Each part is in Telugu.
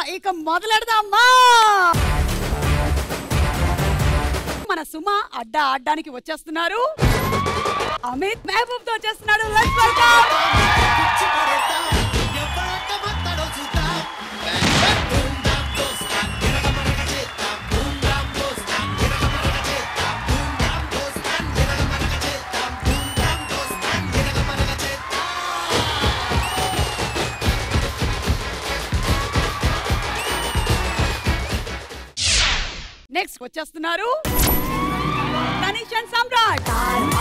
ఇక మొదలెడదామా మన సుమ అడ్డా ఆడడానికి వచ్చేస్తున్నారు అమిత్ మహబూబ్ తో వచ్చేస్తున్నాడు Let's welcome. నెక్స్ట్ వచ్చేస్తున్నారు Tanish and Samrat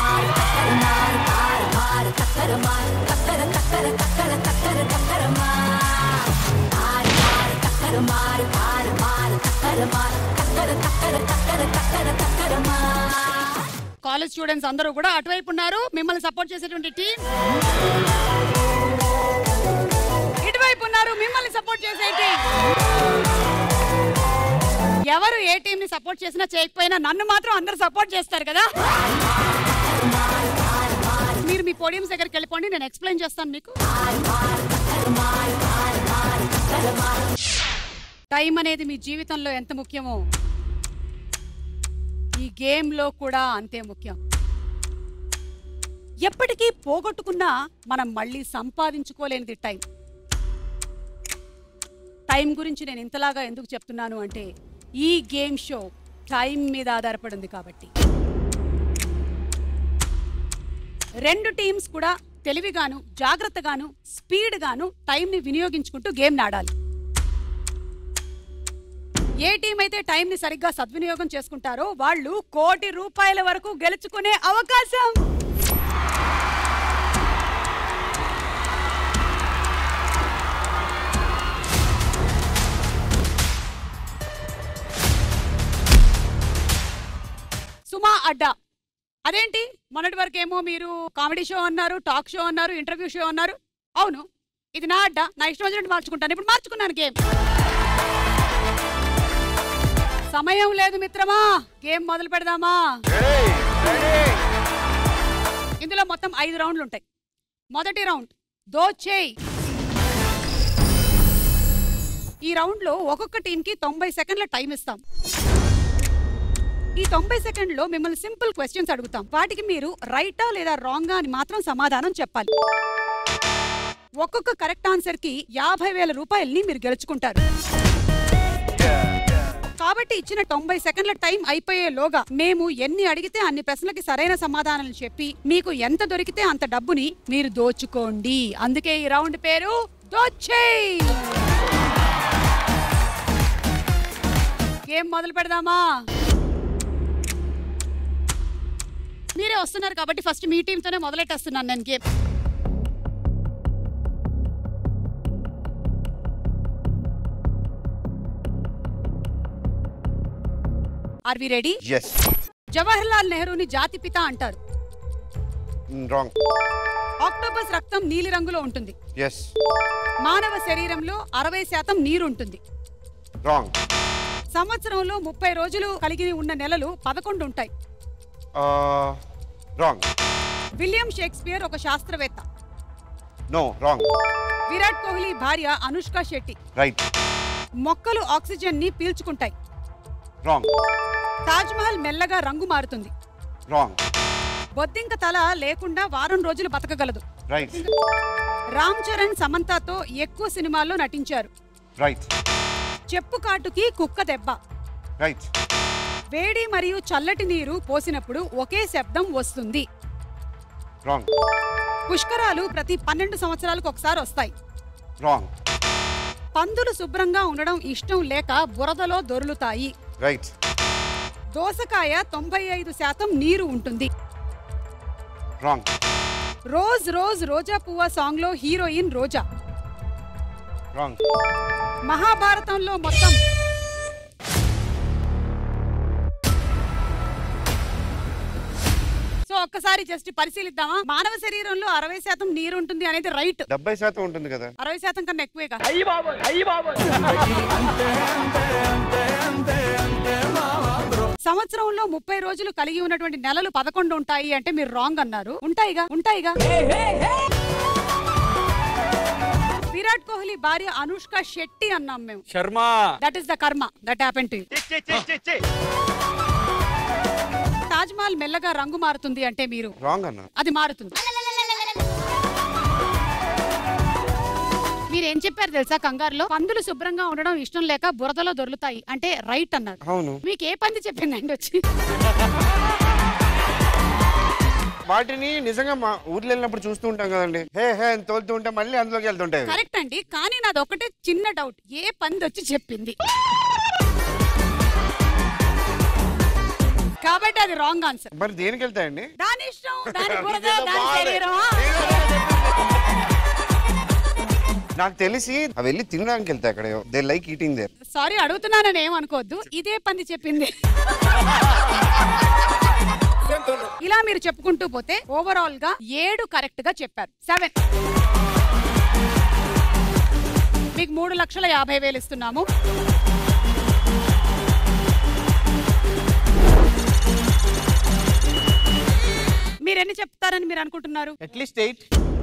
college students అందరూ కూడా అటువైపు ఉన్నారు మిమ్మల్ని సపోర్ట్ చేసేటువంటి టీం ఇటువైపు ఉన్నారు మిమ్మల్ని సపోర్ట్ చేసే టీం ఎవరు ఏ టీం ని సపోర్ట్ చేసినా చేయకపోయినా నన్ను మాత్రం అందరూ సపోర్ట్ చేస్తారు కదా మీరు మీ పోడియంస్ దగ్గరికి వెళ్ళిపోండి నేను ఎక్స్ప్లెయిన్ చేస్తాను మీకు టైం అనేది మీ జీవితంలో ఎంత ముఖ్యమో ఈ గేమ్ లో కూడా అంతే ముఖ్యం ఎప్పటికీ పోగొట్టుకున్నా మనం మళ్ళీ సంపాదించుకోలేనిది టైం టైం గురించి నేను ఇంతలాగా ఎందుకు చెప్తున్నాను అంటే ఈ గేమ్ షో టైం మీద ఆధారపడింది కాబట్టి రెండు టీమ్స్ కూడా తెలివిగాను జాగ్రత్తగాను స్పీడ్గాను టైంని వినియోగించుకుంటూ గేమ్ ఆడాలి ఏ టీం అయితే టైంని సరిగ్గా సద్వినియోగం చేసుకుంటారో వాళ్ళు కోటి రూపాయల వరకు గెలుచుకునే అవకాశం సుమా అడ్డా అదేంటి మొన్నటి వరకు ఏమో మీరు కామెడీ షో అన్నారు టాక్ షో అన్నారు ఇంటర్వ్యూ షో అన్నారు అవును ఇది నా అడ్డా నా ఇష్టం వచ్చినట్టు మార్చుకుంటాను ఇప్పుడు మార్చుకున్నాను గేమ్ సమయం లేదు మిత్రమా గేమ్ మొదలు పెడదామా ఇందులో మొత్తం ఐదు రౌండ్లు ఉంటాయి మొదటి రౌండ్ దోచేయ్ ఈ రౌండ్లో ఒక్కొక్క టీంకి తొంభై సెకండ్ల టైం ఇస్తాం ఈ తొంభై సెకండ్లో మిమ్మల్ని సింపుల్ క్వశ్చన్స్ అడుగుతాం వాటికి మీరు రైటా లేదా రాంగా అని మాత్రం సమాధానం చెప్పాలి ఒక్కొక్క కరెక్ట్ ఆన్సర్ కి యాభై వేల రూపాయల్ని మీరు గెలుచుకుంటారు కాబట్టి ఇచ్చిన తొంభై సెకండ్ల టైం అయిపోయేలోగా మేము ఎన్ని అడిగితే అన్ని ప్రశ్నలకి సరైన సమాధానాలు చెప్పి మీకు ఎంత దొరికితే అంత డబ్బుని మీరు దోచుకోండి అందుకే ఈ రౌండ్ పేరు దోచేయ్ గేమ్ మొదలు పెడదామా మీరే వస్తున్నారు కాబట్టి ఫస్ట్ మీ టీంతోనే మొదలెట్టేస్తున్నాను నేను game are we ready yes Jawaharlal నెహ్రూని జాతిపిత అంటారు రాంగ్ ఆక్టోపస్ రక్తం నీలి రంగులో ఉంటుంది ఎస్ మానవ శరీరంలో అరవై శాతం నీరు ఉంటుంది రాంగ్ సంవత్సరంలో ముప్పై రోజులు కలిగి ఉన్న నెలలు పదకొండు ఉంటాయి రాంగ్ విలియం షేక్స్పియర్ ఒక శాస్త్రవేత్త నో రాంగ్ విరాట్ కోహ్లీ భార్య అనుష్క శెట్టి రైట్ మొక్కలు ఆక్సిజన్ ని పీల్చుకుంటాయి రాంగ్ తాజ్ మహల్ మెల్లగా రంగు మారుతుంది రాంగ్ బొద్దింక తల లేకుండా వారం రోజులు బతకగలదు రైట్ రామ్ చరణ్ సమంతతో ఎక్కువ సినిమాల్లో నటించారు రైట్ చెప్పు కాటుకి కుక్క దెబ్బ రైట్ వేడి మరియు చల్లటి నీరు పోసినప్పుడు ఒకే శబ్దం వస్తుంది రాంగ్ పుష్కరాలు ప్రతి పన్నెండు సంవత్సరాలకు ఒకసారి వస్తాయి రాంగ్ పందులు శుభ్రంగా ఉండడం ఇష్టం లేక బురదలో దొర్లుతాయి రైట్ దోసకాయ తొంభై ఐదు శాతం నీరు ఉంటుంది రాంగ్ రోజ్ రోజ్ రోజా పువ్వ సాంగ్ లో హీరోయిన్ రోజా రాంగ్ మహాభారతంలో మొత్తం సో ఒక్కసారి జస్ట్ పరిశీలిద్దామా మానవ శరీరంలో అరవై శాతం నీరు ఉంటుంది అనేది రైట్ డెబ్బై శాతం ఉంటుంది కదా అరవై శాతం కన్నా ఎక్కువేగా సంవత్సరంలో ముప్పై రోజులు కలిగి ఉన్నటువంటి నెలలు పదకొండు ఉంటాయి అంటే మీరు రాంగ్ అన్నారు ఉంటాయిగా ఉంటాయిగా విరాట్ కోహ్లీ భార్య అనుష్క శెట్టి అన్నాం మేము Sharma that is the karma that happen to Taj Mahal మెల్లగా రంగు మారుతుంది అంటే మీరు రాంగ్ అన్న అది మారుతుంది మీరు ఏం చెప్పారు తెలుసా కంగారులో పందులు శుభ్రంగా ఉండడం ఇష్టం లేక బురదలో దొరుకుతాయి అంటే రైట్ అన్నారు అవును మీకు ఏ పంది చెప్పిందండి వచ్చి వాటిని నిజంగా మా ఊర్లో వెళ్ళినప్పుడు చూస్తూ ఉంటాం కదండి హే హే అని తోలుతూ ఉంటే మళ్ళీ అందులోకి వెళ్తుంటాయి అవి. కరెక్ట్ అండి కానీ నాది ఒకటే చిన్న డౌట్ ఏ పంది వచ్చి చెప్పింది కాబట్టి అది రాంగ్ ఆన్సర్ మరి దేనికి వెళ్తాయండి దాని ఇష్టం దాని బురద దాని శరీరం నాకు తెలిసి అవి వెళ్ళి తినడానికి వెళ్తాయి అక్కడ they like eating there sorry అడుగుతున్నానని ఏమనుకోవద్దు ఇదే పంది చెప్పింది ఇలా మీరు చెప్పుకుంటూ పోతే ఓవరాల్ గా ఏడు కరెక్ట్ గా చెప్పారు సెవెన్ మీకు మూడు లక్షల యాభై వేలు ఇస్తున్నాము మీరు ఎన్ని చెప్తారని మీరు అనుకుంటున్నారు అట్లీస్ట్ ఎయిట్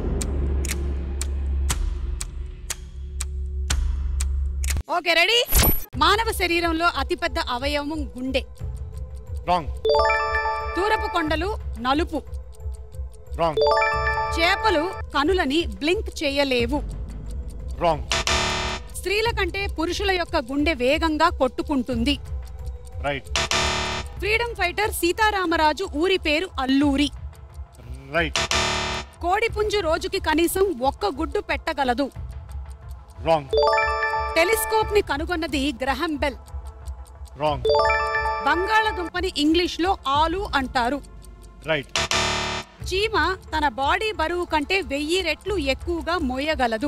ఓకే రెడీ మానవ శరీరంలో అతిపెద్ద అవయవం గుండె రాంగ్ తూరపు కొండలు నలుపు రాంగ్ చేపలు కనులని బ్లింక్ చేయలేవు రాంగ్ స్త్రీల కంటే పురుషుల యొక్క గుండె వేగంగా కొట్టుకుంటుంది రైట్ ఫ్రీడమ్ ఫైటర్ సీతారామరాజు ఊరి పేరు అల్లూరి రైట్ కోడిపుంజు రోజుకి కనీసం ఒక్క గుడ్డు పెట్టగలదు రాంగ్ టెలిస్కోప్ ని కనుగొన్నది గ్రహం బెల్ రాంగ్ బంగాళదుంపని ఇంగ్లీష్ లో ఆలు అంటారు రైట్ చీమ తన బాడీ బరువు కంటే వెయ్యి రెట్లు ఎక్కువగా మోయగలదు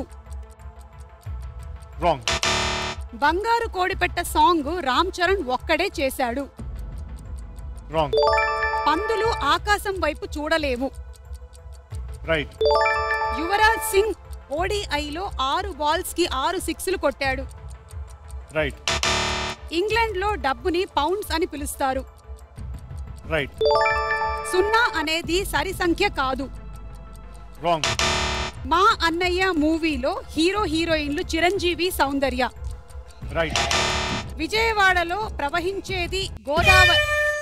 రాంగ్ బంగారు కోడిపెట్ట సాంగ్ రామ్ చరణ్ ఒక్కడే చేశాడు రాంగ్ పందులు ఆకాశం వైపు చూడలేవు రైట్ యువరాజ్ సింగ్ ఓడిఐలో ఆరు బాల్స్ కి ఆరు సిక్స్లు కొట్టాడు రైట్ ఇంగ్లాండ్ లో డబ్బుని పౌండ్స్ అని పిలుస్తారు రైట్ సున్నా అనేది సరి సంఖ్య కాదు రాంగ్ మా అన్నయ్య మూవీలో హీరో హీరోయిన్లు చిరంజీవి సౌందర్య రైట్ విజయవాడలో ప్రవహించేది గోదావరి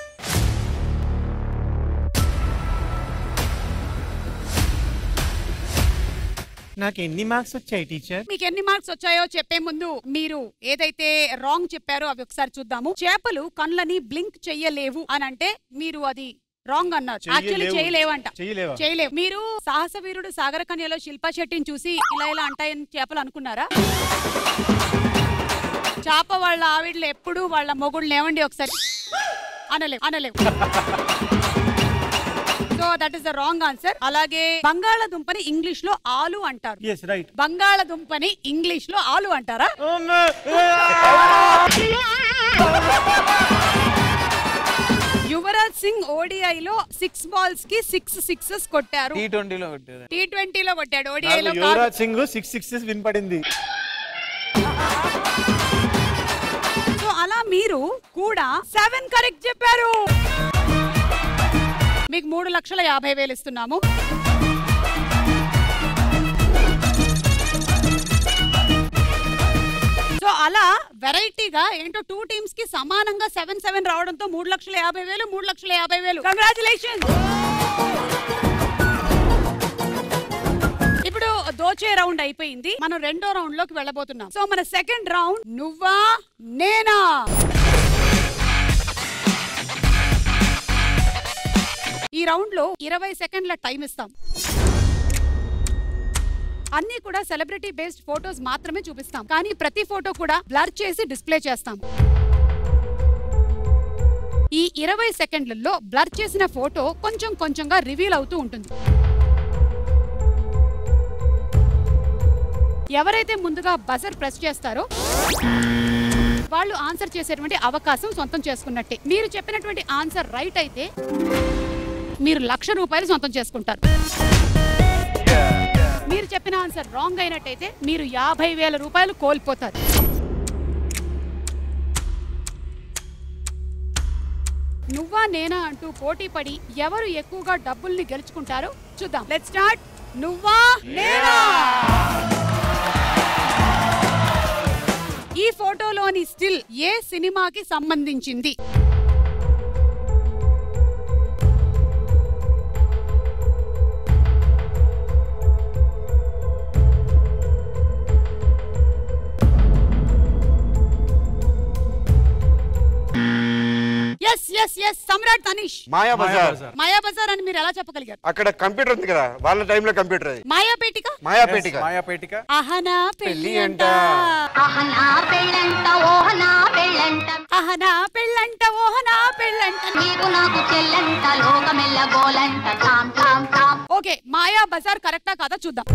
నాకు ఎన్ని మార్క్స్ వచ్చాయి టీచర్ మీకు ఎన్ని మార్క్స్ వచ్చాయో చెప్పే ముందు మీరు ఏదైతే రాంగ్ చెప్పారో అవి ఒకసారి చూద్దాము చేపలు కళ్ళని బ్లింక్ చెయ్యలేవు అని అంటే మీరు అది రాంగ్ అన్నారు యాక్చువల్లీ చెయ్యలేవు. చేయలేవంట చెయ్యలేవా? చేయలేవు మీరు సాహస వీరుడు సాగర కన్యలో శిల్పా శెట్టిని చూసి ఇలా ఇలా అంటాయని చేపలు అనుకున్నారా చేప వాళ్ళ ఆవిడలు ఎప్పుడు వాళ్ళ మొగుళ్ళు ఏమండి ఒకసారి అనలేవు అనలేవు so that is the wrong answer అలాగే బంగాళదుంపని ఇంగ్లీష్ లో ఆలు అంటారు ఎస్ రైట్ బంగాళదుంపని ఇంగ్లీష్ లో ఆలు అంటారా యువరాజ్ సింగ్ ఓడిఐలో సిక్స్ బాల్స్ కి సిక్స్ సిక్సెస్ కొట్టారు టీ ట్వంటీలో కొట్టారు టీ ట్వంటీలో కొట్టాడు ఓడిఐలో యువరాజ్ సింగ్ సిక్స్ సిక్సెస్ వినపడింది సో అలా మీరు కూడా సెవెన్ కరెక్ట్ చెప్పారు మీకు మూడు లక్షల యాభై వేలు ఇస్తున్నాము సో అలా వెరైటీగా ఏంటో టూ టీమ్స్ కి సమానంగా సెవెన్ సెవెన్ రావడంతో మూడు లక్షల యాభై వేలు మూడు లక్షల యాభై వేలు కంగ్రాచులేషన్ ఇప్పుడు దోచే రౌండ్ అయిపోయింది మనం రెండో రౌండ్ లోకి వెళ్ళబోతున్నాం సో మన సెకండ్ రౌండ్ నువ్వా నేనా ఈ రౌండ్ లో ఇరవై సెకండ్ల టైం ఇస్తాం అన్ని కూడా సెలబ్రిటీ బేస్డ్ ఫోటోస్ మాత్రమే చూపిస్తాం కానీ ప్రతి ఫోటో కూడా బ్లర్ చేసి డిస్ప్లే చేస్తాం ఈ ఇరవై సెకండ్లలో బ్లర్ చేసిన ఫోటో కొంచెం కొంచెంగా రివీల్ అవుతూ ఉంటుంది ఎవరైతే ముందుగా బజర్ ప్రెస్ చేస్తారో వాళ్ళు ఆన్సర్ చేసేటువంటి అవకాశం సొంతం చేసుకున్నట్టే మీరు చెప్పినటువంటి ఆన్సర్ రైట్ అయితే మీరు లక్ష రూపాయలు సొంతం చేసుకుంటారు మీరు చెప్పిన ఆన్సర్ రాంగ్ అయినట్టయితే మీరు యాభై వేల రూపాయలు కోల్పోతారు నువ్వా నేనా అంటూ పోటీ పడి ఎవరు ఎక్కువగా డబ్బుల్ని గెలుచుకుంటారో చూద్దాం లెట్ స్టార్ట్ నువ్వా నేనా ఈ ఫోటోలోని స్టిల్ ఏ సినిమాకి సంబంధించింది yes yes yes Samrat Tanish Maya Bazaar Maya Bazaar అని మీరు ఎలా చెప్పగలిగారు అక్కడ కంప్యూటర్ ఉంది కదా వాళ్ళ టైంలో కంప్యూటర్ అది మాయా పేటిక మాయా పేటిక మాయాపేటిక అహనా పెళ్లి పెళ్లి అంట అంట. అహనా పెళ్ళంట ఓహనా పెళ్ళంట అహనా పెళ్ళంట ఓహనా పెళ్ళంట నీకు నాకు చెల్లంట లోకమెల్ల గోలంట టామ్ టామ్ టామ్ ఓకే మాయా బజార్ కరెక్టా కాదా చూద్దాం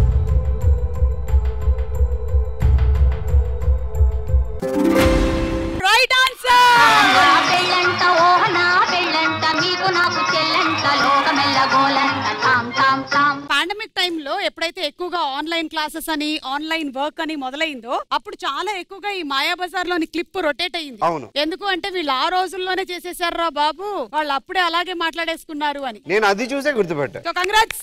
రైట్ ఆన్సర్ నా పెళ్ళంట ఓహనా పెళ్ళంట నీకు నాకు చెల్లంట లోకమెల్ల గోలంట టామ్ టామ్ టామ్ పాండమిక్ టైంలో ఎప్పుడైతే ఎక్కువగా ఆన్లైన్ క్లాసెస్ అని ఆన్లైన్ వర్క్ అని మొదలైందో అప్పుడు చాలా ఎక్కువగా ఈ మాయా బజార్ లోని క్లిప్ రొటేట్ అయింది అవును. ఎందుకు అంటే వీళ్ళు ఆ రోజుల్లోనే చేసేసారా బాబు వాళ్ళు అప్పుడే అలాగే మాట్లాడేసుకున్నారు అని నేను అది చూసే గుర్తుపెట్టా సో కంగ్రాట్స్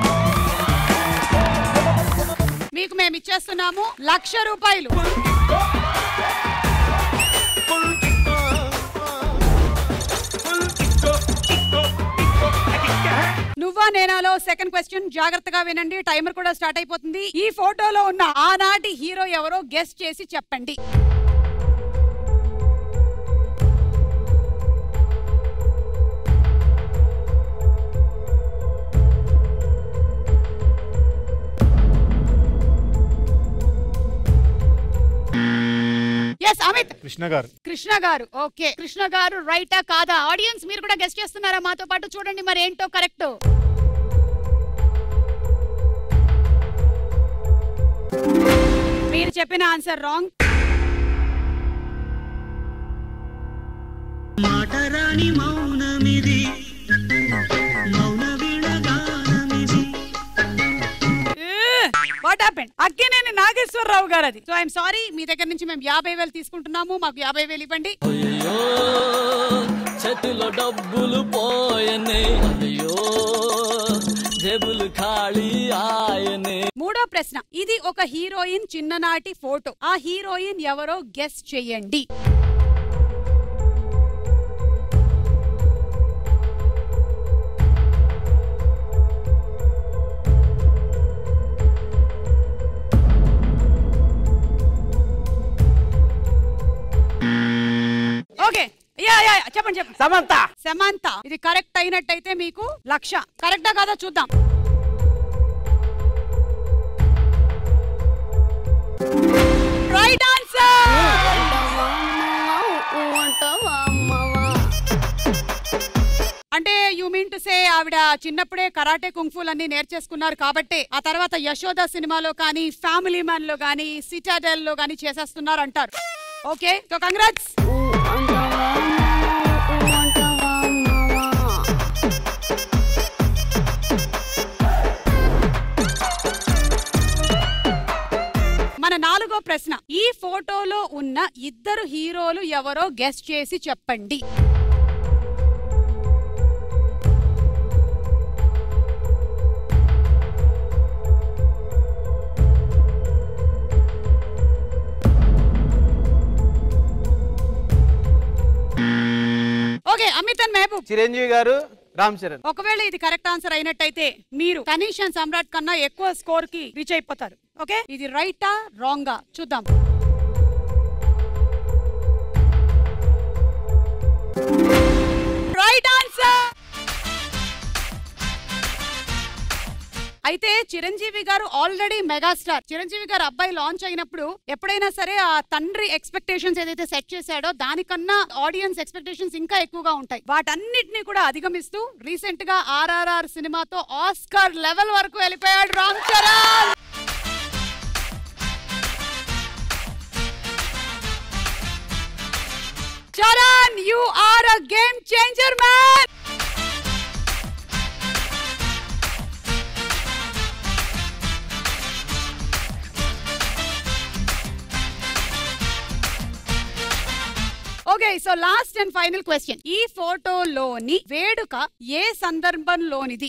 మీకు మేము ఇచ్చేస్తున్నాము లక్ష రూపాయలు నువ్వా నేనాలో సెకండ్ క్వశ్చన్ జాగ్రత్తగా వినండి టైమర్ కూడా స్టార్ట్ అయిపోతుంది ఈ ఫోటోలో ఉన్న ఆనాటి హీరో ఎవరో గెస్ట్ చేసి చెప్పండి ఎస్ అమిత్ కృష్ణ గారు కృష్ణ గారు ఓకే కృష్ణ గారు రైటా కాదా ఆడియన్స్ మీరు కూడా గెస్ట్ చేస్తున్నారా మాతో పాటు చూడండి మరి ఏంటో కరెక్ట్ మీరు చెప్పిన ఆన్సర్ రాంగ్ మాటరాని మౌనమిది మౌన విడగానమిది వాట్ హ్యాపెండ్ అక్కినేని నాగేశ్వరరావు గారు అది సో ఐఎమ్ సారీ మీ దగ్గర నుంచి మేము యాభై వేలు తీసుకుంటున్నాము మాకు యాభై వేలు ఇవ్వండి అయ్యో చేతిలో డబ్బులు పోయనే అయ్యో జేబులు ఖాళీ ఆయనే మూడో ప్రశ్న ఇది ఒక హీరోయిన్ చిన్ననాటి ఫోటో ఆ హీరోయిన్ ఎవరో గెస్ చెయ్యండి ఓకే యా యా యా, చెప్పండి చెప్పండి సమంత సమంత ఇది కరెక్ట్ అయినట్టయితే మీకు లక్ష కరెక్టా కాదా చూద్దాం రైట్ ఆన్సర్ అంటే యూ మీన్ టు సే ఆవిడ చిన్నప్పుడే కరాటే కుంఫుల్ అన్ని నేర్చేసుకున్నారు కాబట్టి ఆ తర్వాత యశోద సినిమాలో కానీ ఫ్యామిలీ మ్యాన్ లో కానీ సిటాడెల్ లో కానీ చేసేస్తున్నారు అంటారు ఓకే సో కంగ్రాట్స్ మన నాలుగో ప్రశ్న ఈ ఫోటోలో ఉన్న ఇద్దరు హీరోలు ఎవరో గెస్ట్ చేసి చెప్పండి ఓకే అమిత్ అండ్ మహబూబ్ చిరంజీవి గారు రామ్ చరణ్ ఒకవేళ ఇది కరెక్ట్ ఆన్సర్ అయినట్టయితే మీరు తనీష్ అండ్ సమ్రాట్ కన్నా ఎక్కువ స్కోర్ కి రీచ్ అయిపోతారు ఓకే ఇది రైటా రాంగా చూద్దాం రైట్ ఆన్సర్ అయితే చిరంజీవి గారు ఆల్రెడీ మెగాస్టార్ చిరంజీవి గారు అబ్బాయి లాంచ్ అయినప్పుడు ఎప్పుడైనా సరే ఆ తండ్రి ఎక్స్పెక్టేషన్స్ ఏదైతే సెట్ చేశాడో దానికన్నా ఆడియన్స్ ఎక్స్పెక్టేషన్స్ ఇంకా ఎక్కువగా ఉంటాయి వాటన్నిటిని కూడా అధిగమిస్తూ రీసెంట్ గా ఆర్ఆర్ఆర్ సినిమాతో ఆస్కార్ లెవెల్ వరకు వెళ్ళిపోయాడు Ram Charan Charan you are a game changer man okay so last and final question ఈ ఫోటోలోని వేడుక ఏ సందర్భంలోనిది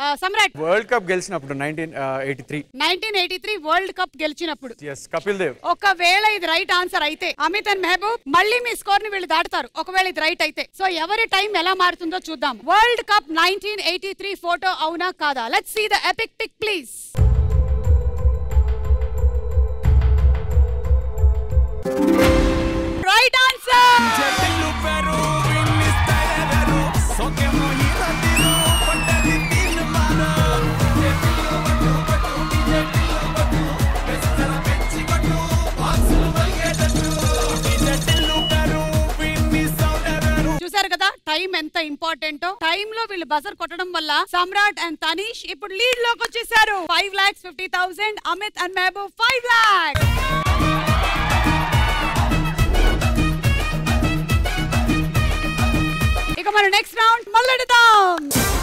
సమ్రాట్ వరల్డ్ కప్ గెలిచినప్పుడు nineteen eighty three nineteen eighty three world cup గెలిచినప్పుడు ఎస్ కపిల్ దేవ్ ఒకవేళ ఇది రైట్ ఆన్సర్ అయితే అమిత్ అండ్ మెహబూబ్ మళ్ళీ మీ స్కోర్ ని వీళ్ళు దాటుతారు ఒకవేళ ఇది రైట్ అయితే సో ఎవరి టైం ఎలా మారుతుందో చూద్దాం world cup nineteen eighty three photo అవునా కాదా let's see the epic pic please right answer చూసారు కదా టైం ఎంత ఇంపార్టెంటో టైం లో వీళ్ళు బజర్ కొట్టడం వల్ల సమ్రాట్ అండ్ తనీష్ ఇప్పుడు లీడ్ లోకి వచ్చేసారు five lakhs fifty thousand Amit and Mahaboob five lakhs ఇక మనం నెక్స్ట్ రౌండ్ మొదలెడదాం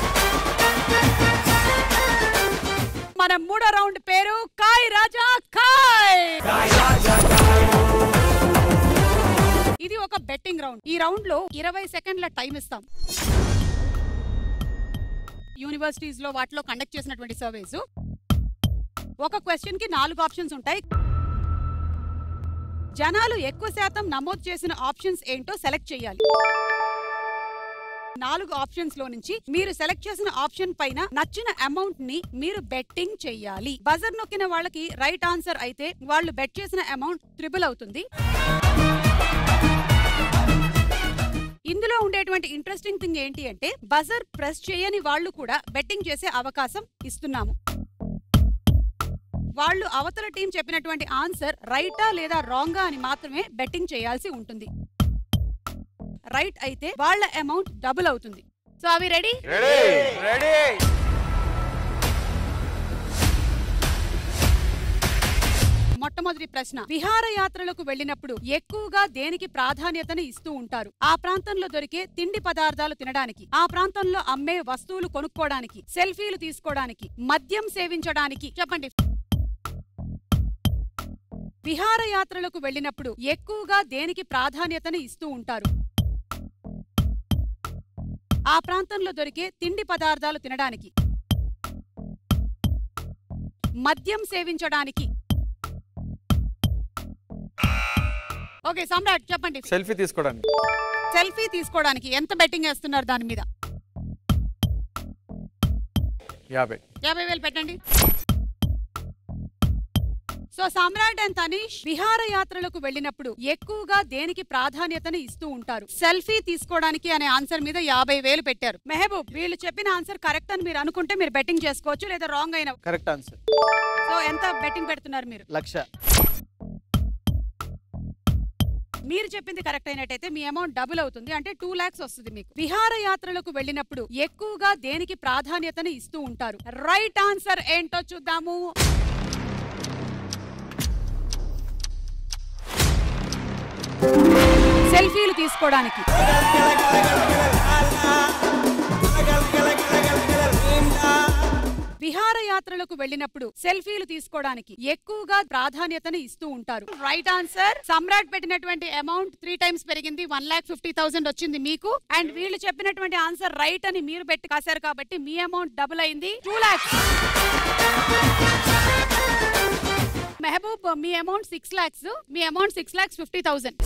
మన మూడో రౌండ్ పేరు కాయ్ రాజా కాయ్ ఇది ఒక బెట్టింగ్ రౌండ్ ఈ రౌండ్ లో ఇరవై సెకండ్ల టైం ఇస్తాం యూనివర్సిటీస్ లో వాటిలో కండక్ట్ చేసినటువంటి సర్వేస్ ఒక క్వశ్చన్ కి నాలుగు ఆప్షన్స్ ఉంటాయి జనాలు ఎక్కువ శాతం నమోదు చేసిన ఆప్షన్స్ ఏంటో సెలెక్ట్ చేయాలి నాలుగు ఆప్షన్స్ లో నుంచి మీరు సెలెక్ట్ చేసిన ఆప్షన్ పైన నచ్చిన అమౌంట్ ని మీరు బెట్టింగ్ చెయ్యాలి బజర్ నొక్కిన వాళ్ళకి రైట్ ఆన్సర్ అయితే వాళ్ళు బెట్ చేసిన అమౌంట్ త్రిబుల్ అవుతుంది ఇందులో ఉండేటువంటి ఇంట్రెస్టింగ్ థింగ్ ఏంటి అంటే బజర్ ప్రెస్ చేయని వాళ్ళు కూడా బెట్టింగ్ చేసే అవకాశం ఇస్తున్నాము వాళ్ళు అవతల టీం చెప్పినటువంటి ఆన్సర్ రైటా లేదా రాంగా అని మాత్రమే బెట్టింగ్ చేయాల్సి ఉంటుంది రైట్ అయితే వాళ్ళ అమౌంట్ డబుల్ అవుతుంది సో అవి రెడీ రెడీ మొట్టమొదటి ప్రశ్న విహారయాత్రలకు వెళ్ళినప్పుడు ఎక్కువగా దేనికి ప్రాధాన్యతను ఇస్తూ ఉంటారు ఆ ప్రాంతంలో దొరికే తిండి పదార్థాలు తినడానికి ఆ ప్రాంతంలో అమ్మే వస్తువులు కొనుక్కోవడానికి సెల్ఫీలు తీసుకోవడానికి మద్యం సేవించడానికి చెప్పండి విహారయాత్రలకు వెళ్ళినప్పుడు ఎక్కువగా దేనికి ప్రాధాన్యతను ఇస్తూ ఉంటారు ఆ ప్రాంతంలో దొరికే తిండి పదార్థాలు తినడానికి మద్యం సేవించడానికి ఓకే సమ్రాట్ చెప్పండి సెల్ఫీ తీసుకోవడానికి సెల్ఫీ తీసుకోవడానికి ఎంత బెట్టింగ్ వేస్తున్నారు దాని మీద యాభై యాభై వేలు పెట్టండి సో సమ్రాట్ అండ్ తనీష్ విహారయాత్రలకు వెళ్ళినప్పుడు ఎక్కువగా దేనికి ప్రాధాన్యతను ఇస్తూ ఉంటారు సెల్ఫీ తీసుకోవడానికి అనే ఆన్సర్ మీద యాభై వేలు పెట్టారు మెహబూబ్ వీళ్ళు చెప్పిన ఆన్సర్ కరెక్ట్ అని మీరు అనుకుంటే మీరు బెట్టింగ్ చేసుకోవచ్చు లేదా రాంగ్ అయిన కరెక్ట్ ఆన్సర్ సో ఎంత బెట్టింగ్ పెడుతున్నారు మీరు లక్ష మీరు చెప్పింది కరెక్ట్ అయినట్టయితే మీ అమౌంట్ డబుల్ అవుతుంది అంటే టూ లాక్స్ వస్తుంది మీకు విహారయాత్రలకు వెళ్ళినప్పుడు ఎక్కువగా దేనికి ప్రాధాన్యతను ఇస్తూ ఉంటారు రైట్ ఆన్సర్ ఏంటో చూద్దాము సెల్ఫీలు తీసుకోవడానికి విహారయాత్రలకు వెళ్ళినప్పుడు సెల్ఫీలు తీసుకోవడానికి ఎక్కువగా ప్రాధాన్యతను ఇస్తూ ఉంటారు రైట్ ఆన్సర్ సమ్రాట్ పెట్టినటువంటి అమౌంట్ త్రీ టైమ్స్ పెరిగింది వన్ లాక్ ఫిఫ్టీ థౌసండ్ వచ్చింది మీకు అండ్ వీళ్ళు చెప్పినటువంటి ఆన్సర్ రైట్ అని మీరు పెట్టి కాశారు కాబట్టి మీ అమౌంట్ డబుల్ అయింది టూ లాక్స్ మెహబూబ్ మీ అమౌంట్ సిక్స్ లాక్స్ మీ amount six lakhs fifty thousand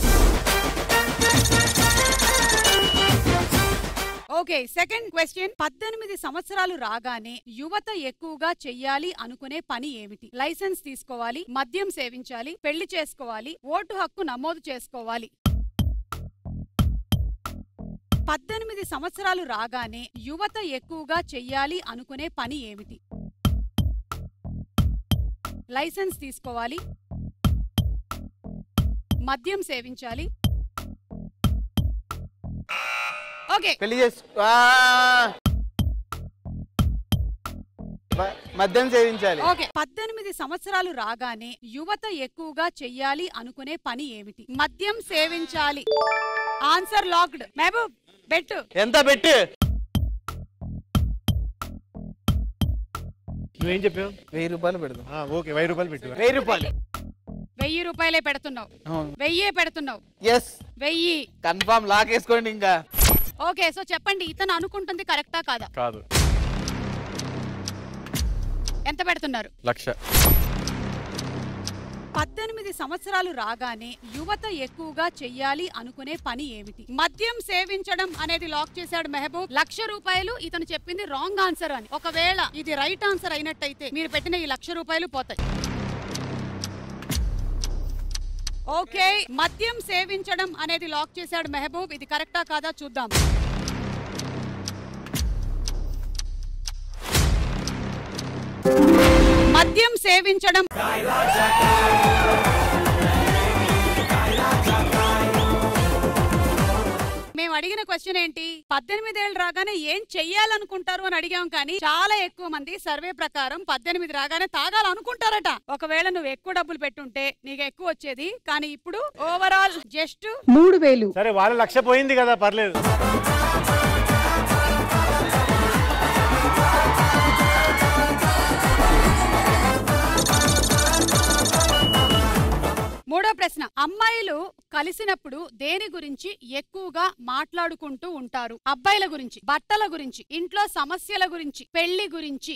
okay second question పద్దెనిమిది సంవత్సరాలు రాగానే యువత ఎక్కువగా చెయ్యాలి అనుకునే పని ఏమిటి లైసెన్స్ తీసుకోవాలి మద్యం సేవించాలి పెళ్లి చేసుకోవాలి ఓటు హక్కు నమోదు చేసుకోవాలి పద్దెనిమిది సంవత్సరాలు రాగానే యువత ఎక్కువగా చెయ్యాలి అనుకునే పని ఏమిటి లైసెన్స్ తీసుకోవాలి మద్యం సేవించాలి ఓకే పెళ్లి చేసు ఆ! మ- మద్యం సేవించాలి ఓకే పద్దెనిమిది సంవత్సరాలు రాగానే యువత ఎక్కువగా చెయ్యాలి అనుకునే పని ఏమిటి మద్యం సేవించాలి ఆన్సర్ లాక్డ్ మహబూబ్ బెట్ ఎంత పెట్టు నువ్వేం చెప్పావు వెయ్యి రూపాయలు పెడదాం ఆ, ఓకే వెయ్యి రూపాయలు పెట్టు వెయ్యి రూపాయలు వెయ్యి రూపాయలే పెడుతున్నావు అవును వెయ్యే పెడుతున్నావు ఎస్ వెయ్యి కన్ఫామ్ లాకేసుకోండి ఇంకా ఓకే సో చెప్పండి ఇతను అనుకుంటుంది కరెక్టా కాదా కాదు ఎంత పెడుతున్నారు లక్ష పద్దెనిమిది సంవత్సరాలు రాగానే యువత ఎక్కువగా చెయ్యాలి అనుకునే పని ఏమిటి మద్యం సేవించడం అనేది లాక్ చేశాడు మెహబూబ్ లక్ష రూపాయలు ఇతను చెప్పింది రాంగ్ ఆన్సర్ అని ఒకవేళ ఇది రైట్ ఆన్సర్ అయినట్టయితే మీరు పెట్టిన ఈ లక్ష రూపాయలు పోతాయి ఓకే మద్యం సేవించడం అనేది లాక్ చేశాడు మెహబూబ్ ఇది కరెక్టా కాదా చూద్దాం మద్యం సేవించడం మేము అడిగిన క్వశ్చన్ ఏంటి పద్దెనిమిదేళ్ళు రాగానే ఏం చెయ్యాలనుకుంటారు అని అడిగాం కానీ చాలా ఎక్కువ మంది సర్వే ప్రకారం పద్దెనిమిది రాగానే తాగాలనుకుంటారట ఒకవేళ నువ్వు ఎక్కువ డబ్బులు పెట్టుంటే నీకు ఎక్కువ వచ్చేది కానీ ఇప్పుడు ఓవరాల్ జస్ట్ మూడు వేలు సరే వాళ్ళ లక్ష పోయింది కదా పర్లేదు మూడో ప్రశ్న అమ్మాయిలు కలిసినప్పుడు దేని గురించి ఎక్కువగా మాట్లాడుకుంటూ ఉంటారు అబ్బాయిల గురించి బట్టల గురించి ఇంట్లో సమస్యల గురించి పెళ్లి గురించి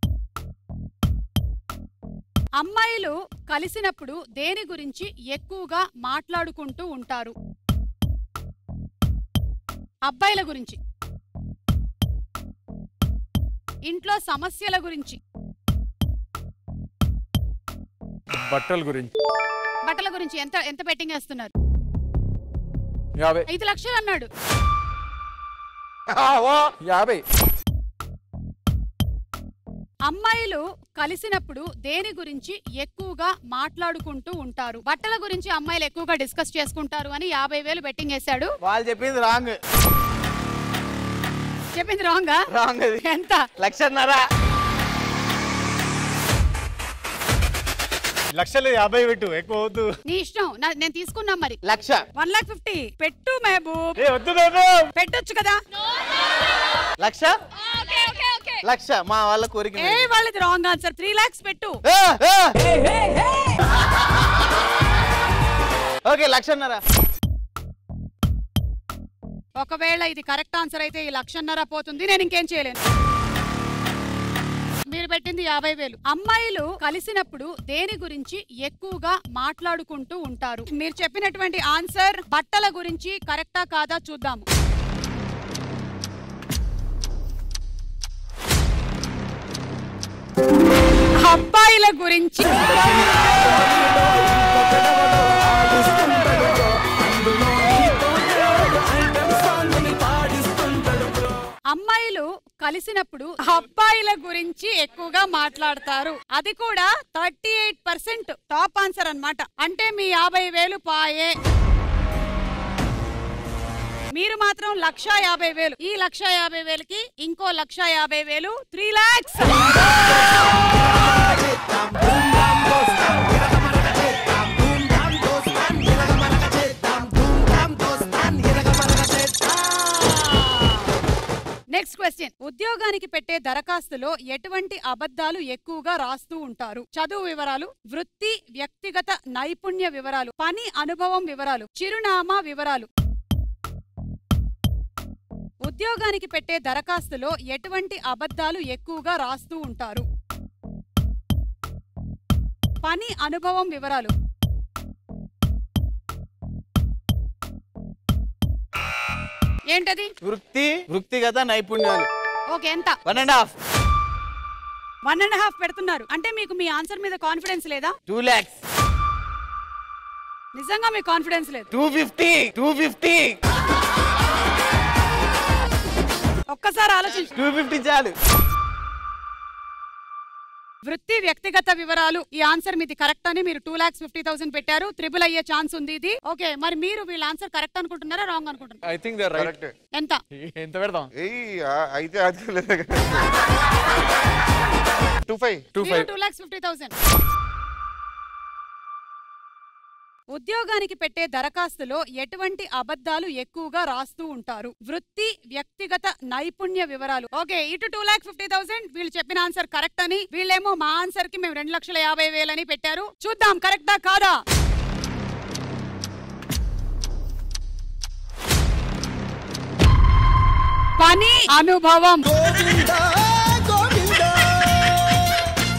అమ్మాయిలు కలిసినప్పుడు దేని గురించి ఎక్కువగా మాట్లాడుకుంటూ ఉంటారు అబ్బాయిల గురించి ఇంట్లో సమస్యల గురించి బట్టల గురించి బట్టల గురించి ఎంత ఎంత బెట్టింగ్ వేస్తున్నారు యాభై ఐదు లక్షలు అన్నాడు యాభై అమ్మాయిలు కలిసినప్పుడు దేని గురించి ఎక్కువగా మాట్లాడుకుంటూ ఉంటారు బట్టల గురించి అమ్మాయిలు ఎక్కువగా డిస్కస్ చేసుకుంటారు అని యాభై వేలు బెట్టింగ్ వేశాడు వాళ్ళు చెప్పింది రాంగ్ చెప్పింది రాంగా రాంగ్ అది ఎంత లక్షన్నర లక్షలు యాభై పెట్టు ఎక్కువ వద్దు నీ ఇష్టం నా- నేను తీసుకున్నా మరి లక్ష వన్ లాక్ ఫిఫ్టీ పెట్టు మహబూబ్ ఏ వద్దు బాబు పెట్టొచ్చు కదా లక్ష లక్ష మా వాళ్ళ కోరిక ఏ వాళ్ళది రాంగ్ ఆన్సర్ త్రీ లాక్స్ పెట్టు ఆ, ఆ. ఓకే లక్షన్నర ఒకవేళ ఇది కరెక్ట్ ఆన్సర్ అయితే ఈ లక్షన్నర పోతుంది నేను ఇంకేం చేయలేను మీరు పెట్టింది యాభై వేలు అమ్మాయిలు కలిసినప్పుడు దేని గురించి ఎక్కువగా మాట్లాడుకుంటూ ఉంటారు మీరు చెప్పినటువంటి ఆన్సర్ బట్టల గురించి కరెక్టా కాదా చూద్దాము అబ్బాయిల గురించి అమ్మాయిలు కలిసినప్పుడు అబ్బాయిల గురించి ఎక్కువగా మాట్లాడతారు అది కూడా thirty eight percent top answer అన్నమాట అంటే మీ యాభై వేలు పాయే మీరు మాత్రం లక్ష యాభై వేలు ఈ లక్ష యాభై వేలకి ఇంకో లక్ష యాభై వేలు త్రీ లాక్స్ నెక్స్ట్ క్వశ్చన్ ఉద్యోగానికి పెట్టే దరఖాస్తులో ఎటువంటి అబద్ధాలు ఎక్కువగా రాస్తూ ఉంటారు చదువు వివరాలు వృత్తి వ్యక్తిగత నైపుణ్య వివరాలు పని అనుభవం వివరాలు చిరునామా వివరాలు ఉద్యోగానికి పెట్టే దరఖాస్తులో ఎటువంటి అబద్ధాలు ఎక్కువగా రాస్తూ ఉంటారు పని అనుభవం వివరాలు ఏంటది వృత్తి వృత్తిగత నైపుణ్యాలు ఓకే ఎంత one and half one and half పెడుతున్నారు అంటే మీకు మీ ఆన్సర్ మీద కాన్ఫిడెన్స్ లేదా టూ ల్యాక్స్ నిజంగా మీకు కాన్ఫిడెన్స్ లేదు టూ ఫిఫ్టీ టూ ఫిఫ్టీ ఒక్కసారి ఆలోచించు టూ ఫిఫ్టీ చాలు వృత్తి వ్యక్తిగత వివరాలు ఈ ఆన్సర్ మీది కరెక్ట్ అని మీరు టూ లాక్స్ ఫిఫ్టీ థౌసండ్ పెట్టారు త్రిబుల్ అయ్యే ఛాన్స్ ఉంది ఇది ఓకే మరి మీరు వీళ్ళ ఆన్సర్ కరెక్ట్ అనుకుంటున్నారా రాంగ్ అనుకుంటున్నారా I think they right correct ఎంత ఎంత పెడదాం ఏయ్ ఆ, అయితే అది లేదు two five two five two lakhs fifty thousand ఉద్యోగానికి పెట్టే దరఖాస్తులో ఎటువంటి అబద్ధాలు ఎక్కువగా రాస్తూ ఉంటారు వృత్తి వ్యక్తిగత నైపుణ్య వివరాలు ఓకే ఇటు టూ లాక్ ఫిఫ్టీ థౌసండ్ వీళ్ళు చెప్పిన ఆన్సర్ కరెక్ట్ అని వీళ్ళేమో మా ఆన్సర్ కి మేము రెండు లక్షల యాభై వేలని పెట్టారు చూద్దాం కరెక్టా కాదా పని అనుభవం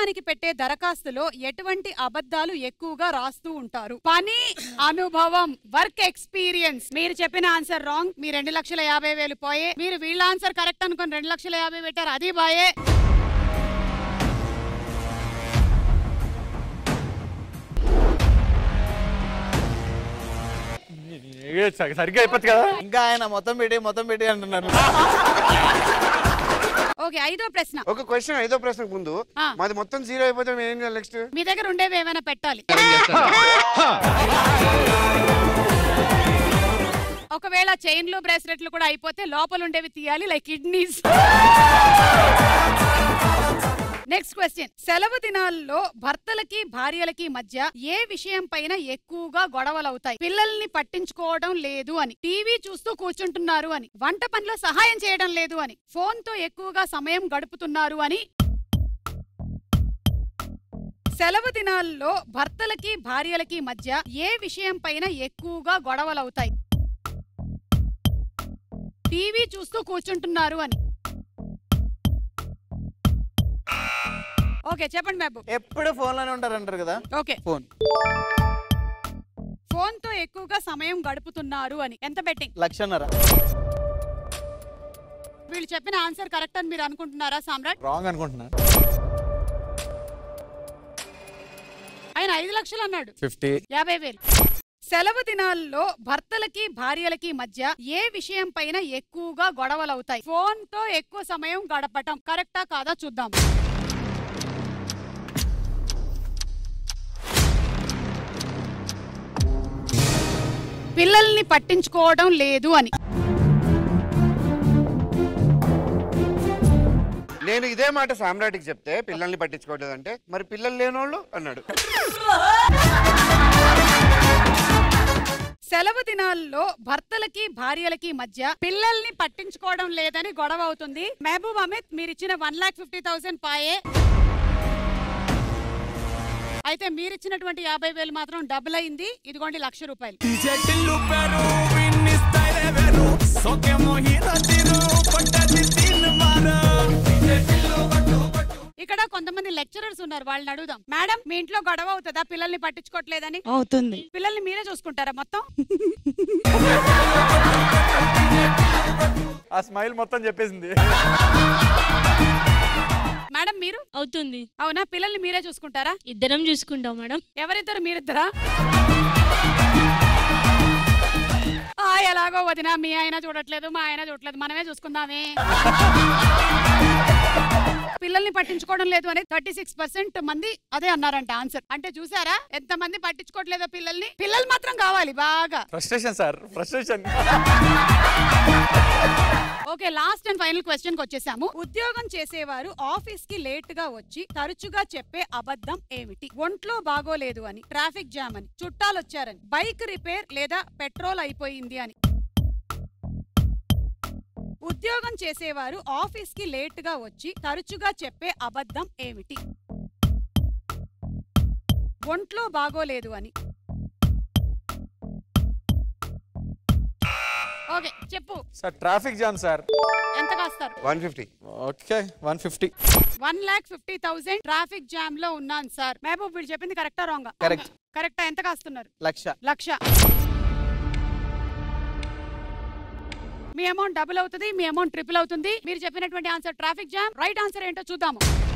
ఉద్యోగానికి పెట్టే దరఖాస్తులో ఎటువంటి అబద్ధాలు ఎక్కువగా రాస్తూ ఉంటారు పని అనుభవం వర్క్ ఎక్స్పీరియన్స్ మీరు చెప్పిన ఆన్సర్ రాంగ్ మీ రెండు లక్షల యాభై వేలు పోయే మీరు వీళ్ళ ఆన్సర్ కరెక్ట్ అనుకుని రెండు లక్షల యాభై పెట్టారు అది బాయే ఏ, స- సరిగ్గా అయిపోతుంది కదా ఇంకా ఆయన మొత్తం పెట్టి మొత్తం పెట్టి అంటున్నారు ఓకే ఐదో ప్రశ్న ఒక క్వశ్చన్ ఐదో ప్రశ్నకు ముందు ఆ. మాది మొత్తం జీరో అయిపోతే మేము ఏం చేయాలి నెక్స్ట్ మీ దగ్గర ఉండేవి ఏమైనా పెట్టాలి ఒకవేళ చైన్లు బ్రేస్లెట్లు కూడా అయిపోతే లోపల ఉండేవి తీయాలి లైక్ కిడ్నీస్ నెక్స్ట్ క్వశ్చన్ సెలవు దినాల్లో భర్తలకి భార్యలకి మధ్య ఏ విషయం పైన ఎక్కువగా గొడవలు అవుతాయి పిల్లల్ని పట్టించుకోవడం లేదు అని టీవీ చూస్తూ కూర్చుంటున్నారు అని వంట పనిలో సహాయం చేయడం లేదు అని ఫోన్ తో ఎక్కువగా సమయం గడుపుతున్నారు అని సెలవు దినాల్లో భర్తలకి భార్యలకి మధ్య ఏ విషయం పైన ఎక్కువగా గొడవలవుతాయి టీవీ చూస్తూ కూర్చుంటున్నారు అని ఓకే చెప్పండి బాబు ఎప్పుడు ఫోన్ లోనే ఉంటారు అంటారు కదా ఓకే ఫోన్ ఫోన్ తో ఎక్కువగా సమయం గడుపుతున్నారు అని ఎంత బెట్టింగ్ లక్షన్నర వీళ్ళు చెప్పిన ఆన్సర్ కరెక్ట్ అని మీరు అనుకుంటున్నారా సామ్రాట్ రాంగ్ అనుకుంటున్నా ఆయన ఐదు లక్షలు అన్నాడు ఫిఫ్టీ యాభై వేలు సెలవు దినాల్లో భర్తలకి భార్యలకి మధ్య ఏ విషయం పైన ఎక్కువగా గొడవలవుతాయి ఫోన్ తో ఎక్కువ సమయం గడపటం కరెక్టా కాదా చూద్దాం పిల్లల్ని పట్టించుకోవడం లేదు అని నేను ఇదే మాట సామ్రాట్కి చెప్తే పిల్లల్ని పట్టించుకోవట్లేదు అంటే మరి పిల్లలు లేనోళ్ళు అన్నాడు సెలవు దినాల్లో భర్తలకి భార్యలకి మధ్య పిల్లల్ని పట్టించుకోవడం లేదని గొడవ అవుతుంది మహబూబ్ అమిత్ మీరు ఇచ్చిన వన్ లాక్ ఫిఫ్టీ థౌసండ్ పాయే అయితే మీరు ఇచ్చినటువంటి యాభై వేలు మాత్రం డబుల్ అయింది ఇదిగోండి లక్ష రూపాయలు ఇక్కడ కొంతమంది లెక్చరర్స్ ఉన్నారు వాళ్ళని అడుగుదాం మేడం మీ ఇంట్లో గొడవ అవుతుందా పిల్లల్ని పట్టించుకోవట్లేదని అవుతుంది పిల్లల్ని మీరే చూసుకుంటారా మొత్తం ఆ స్మైల్ మొత్తం చెప్పేసింది మేడం మీరు అవుతుంది అవునా పిల్లల్ని మీరే చూసుకుంటారా ఇద్దరం చూసుకుంటాం మేడం ఎవరిద్దరు మీరిద్దరా ఆ, ఎలాగో వదిన మీ ఆయన చూడట్లేదు మా ఆయన చూడట్లేదు మనమే చూసుకుందామే పిల్లల్ని పట్టించుకోవడం లేదు అని థర్టీ సిక్స్ పర్సెంట్ మంది అదే అన్నారంట ఆన్సర్ అంటే చూసారా ఎంత మంది పట్టించుకోవట్లేదో పిల్లల్ని పిల్లలు మాత్రం కావాలి బాగా frustration sir frustration okay last and final question కి వచ్చేసాము ఉద్యోగం చేసేవారు ఆఫీస్ కి లేట్ గా వచ్చి తరచుగా చెప్పే అబద్ధం ఏమిటి ఒంట్లో బాగోలేదు అని ట్రాఫిక్ జామ్ అని చుట్టాలు వచ్చారని బైక్ రిపేర్ లేదా పెట్రోల్ అయిపోయింది అని ఉద్యోగం చేసేవారు ఆఫీస్ కి లేట్ గా వచ్చి తరచుగా చెప్పే అబద్ధం ఏమిటి ఒంట్లో బాగోలేదు అని ఓకే చెప్పు సార్ ట్రాఫిక్ జామ్ సార్ ఎంత కాస్తారు one fifty okay one fifty one lakh fifty thousand traffic jam లో ఉన్నాను సార్ మహబూబ్ వీడు చెప్పింది కరెక్టా రాంగ్ Correct. కరెక్టా ఎంత కాస్తున్నారు లక్ష లక్ష మీ అమౌంట్ డబుల్ అవుతుంది మీ అమౌంట్ ట్రిపుల్ అవుతుంది మీరు చెప్పినటువంటి answer traffic jam right answer ఏంటో చూద్దాము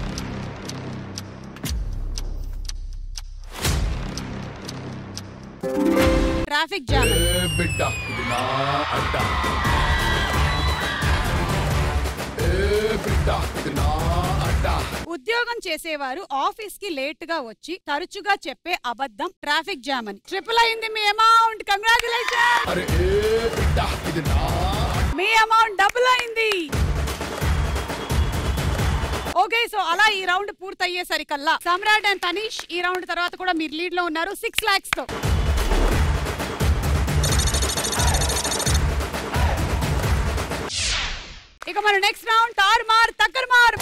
ట్రాఫిక్ జామ్ ఉద్యోగం చేసేవారు ఆఫీస్ కి లేట్ గా వచ్చి తరచుగా చెప్పే అబద్ధం ట్రాఫిక్ జామ్ అని ట్రిపుల్ అయింది మీ అమౌంట్ కంగ్రాచులేషన్ మీ అమౌంట్ డబుల్ అయింది ఓకే సో అలా ఈ రౌండ్ పూర్తయ్యేసరికల్లా సమ్రాట్ అండ్ తనీష్ ఈ రౌండ్ తర్వాత కూడా మీరు లీడ్ లో ఉన్నారు సిక్స్ లాక్స్ తో ఇక మన నెక్స్ట్ రౌండ్ తార్ మార్ తక్కర్ మార్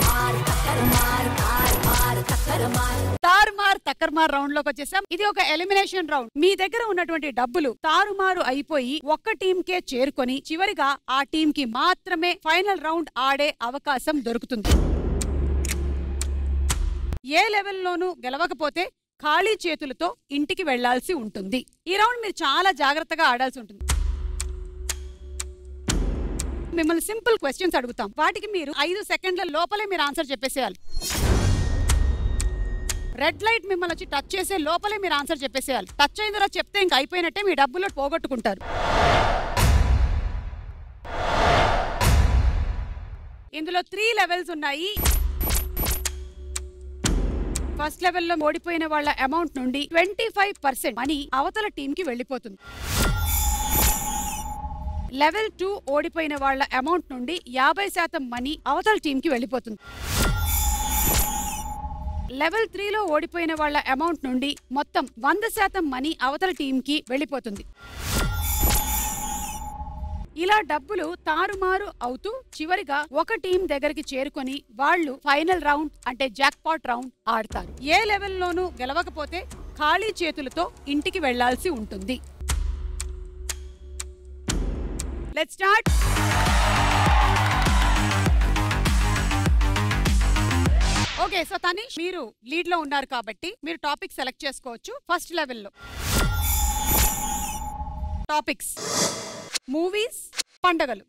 తారుమార్ తక్కర్మార్ రౌండ్ లోకి వచ్చేసాం ఇది ఒక ఎలిమినేషన్ రౌండ్ మీ దగ్గర ఉన్నటువంటి డబ్బులు తారుమారు అయిపోయి ఒక్క టీం కే చేరుకొని చివరిగా ఆ టీం కి మాత్రమే ఫైనల్ రౌండ్ ఆడే అవకాశం దొరుకుతుంది ఏ లెవెల్లోనూ గెలవకపోతే ఖాళీ చేతులతో ఇంటికి వెళ్లాల్సి ఉంటుంది ఈ రౌండ్ మీరు చాలా జాగ్రత్తగా ఆడాల్సి ఉంటుంది మిమ్మల్ని సింపుల్ క్వశ్చన్స్ అడుగుతాం వాటికి మీరు ఐదు సెకండ్ల లోపలే మీరు ఆన్సర్ చెప్పేసేయాలి రెడ్ లైట్ మిమ్మల్ని వచ్చి టచ్ చేసే లోపలే మీరు ఆన్సర్ చెప్పేసేయాలి టచ్ అయిన తర్వాత చెప్తే ఇంక అయిపోయినట్టే మీ డబ్బులు పోగొట్టుకుంటారు ఇందులో త్రీ లెవెల్స్ ఉన్నాయి ఫస్ట్ లెవెల్లో ఓడిపోయిన వాళ్ళ అమౌంట్ నుండి ట్వంటీ ఫైవ్ పర్సెంట్ మనీ అవతల టీం కి వెళ్ళిపోతుంది లెవెల్ టూ ఓడిపోయిన వాళ్ళ అమౌంట్ నుండి యాభై శాతం మనీ అవతల టీం కి వెళ్ళిపోతుంది లెవెల్ త్రీలో ఓడిపోయిన వాళ్ళ అమౌంట్ నుండి మొత్తం వంద శాతం మనీ అవతల టీం కి వెళ్ళిపోతుంది ఇలా డబ్బులు తారుమారు అవుతూ చివరిగా ఒక టీం దగ్గరికి చేరుకొని వాళ్ళు ఫైనల్ రౌండ్ అంటే జాక్పాట్ రౌండ్ ఆడతారు ఏ లెవెల్లోనూ గెలవకపోతే ఖాళీ చేతులతో ఇంటికి వెళ్లాల్సి ఉంటుంది let start okay so Tanish మీరు లీడ్ లో ఉన్నారు కాబట్టి మీరు టాపిక్ సెలెక్ట్ చేసుకోవచ్చు ఫస్ట్ లెవెల్లో టాపిక్స్ మూవీస్ పండగలు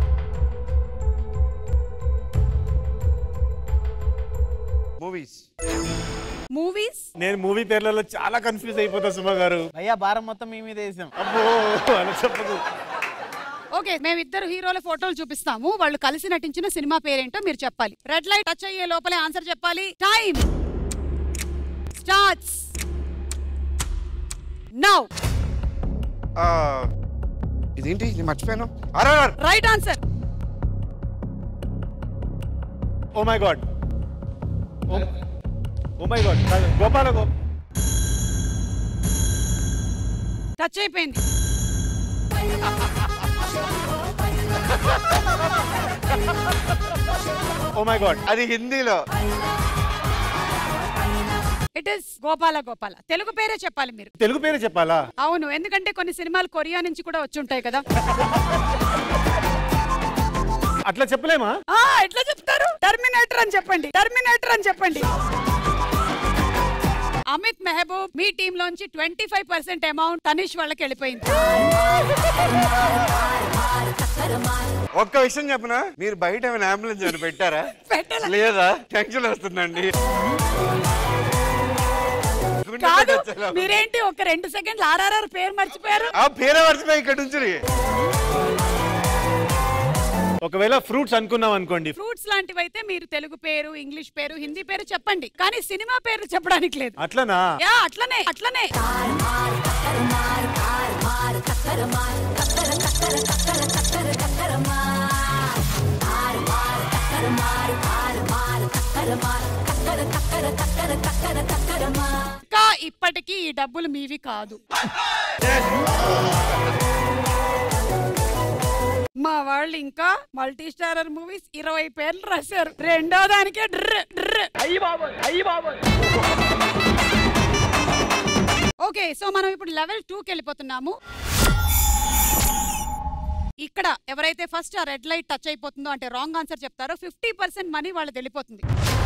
మూవీస్ మూవీస్ నేను మూవీ పేర్లలో చాలా కన్ఫ్యూజ్ అయిపోతా సుమ గారు అయ్యా భారం మొత్తం మీ మీద వేసాం అబ్బో అలా చెప్పదు ఓకే మేమిద్దరు హీరోల ఫోటోలు చూపిస్తాము వాళ్ళు కలిసి నటించిన సినిమా పేరేంటో మీరు చెప్పాలి రెడ్ లైట్ టచ్ అయ్యే లోపలే ఆన్సర్ చెప్పాలి టైం స్టార్ట్స్ నౌ ఆ, ఇదేంటి నేను మర్చిపోయాను RR right answer oh my god oh my god Gopala గో టచ్ అయిపోయింది ఓ మై గాడ్ అది హిందీలో ఇట్ ఇస్ గోపాల గోపాల తెలుగు పేరే చెప్పాలి మీరు తెలుగు పేరే చెప్పాలా అవును ఎందుకంటే కొన్ని సినిమాలు కొరియా నుంచి కూడా వచ్చి ఉంటాయి కదా అట్లా చెప్పలేమా ఆ ఎట్లా చెప్తారు టర్మినేటర్ అని చెప్పండి టర్మినేటర్ అని చెప్పండి అమిత్ మెహబూబ్ మీ టీం లోంచి twenty five percent amount Tanish వాళ్ళకి వెళ్ళిపోయింది ఒక్క విషయం చెప్పనా మీరు బయట ఏమైనా అంబులెన్స్ ఏమైనా పెట్టారా పెట్టలే. లేదా టెన్షన్ వస్తుందండి గుండె కాదు కొట్టొచ్చేలా ఉంది. మీరేంటి ఒక రెండు సెకండ్లు ఆర్ఆర్ఆర్ పేరు మర్చిపోయారు ఆ పేరే మర్చిపోయి ఇక్కడ నుంచి ఒకవేళ ఫ్రూట్స్ అనుకున్నాం అనుకోండి ఫ్రూట్స్ లాంటివి అయితే మీరు తెలుగు పేరు ఇంగ్లీష్ పేరు హిందీ పేరు చెప్పండి కానీ సినిమా పేరు చెప్పడానికి లేదు అట్లనా యా అట్లనే అట్లనే ఇంకా ఇప్పటికీ ఈ డబ్బులు మీవి కాదు మా వాళ్ళు ఇంకా మల్టీ స్టారర్ మూవీస్ ఇరవై పేర్లు రాశారు రెండో దానికే డ్ర్ డ్ర్ ఓకే సో మనం ఇప్పుడు లెవెల్ టూకి వెళ్ళిపోతున్నాము ఇక్కడ ఎవరైతే ఫస్ట్ ఆ రెడ్ లైట్ టచ్ అయిపోతుందో అంటే రాంగ్ ఆన్సర్ చెప్తారో ఫిఫ్టీ పర్సెంట్ మనీ వాళ్ళకి వెళ్ళిపోతుంది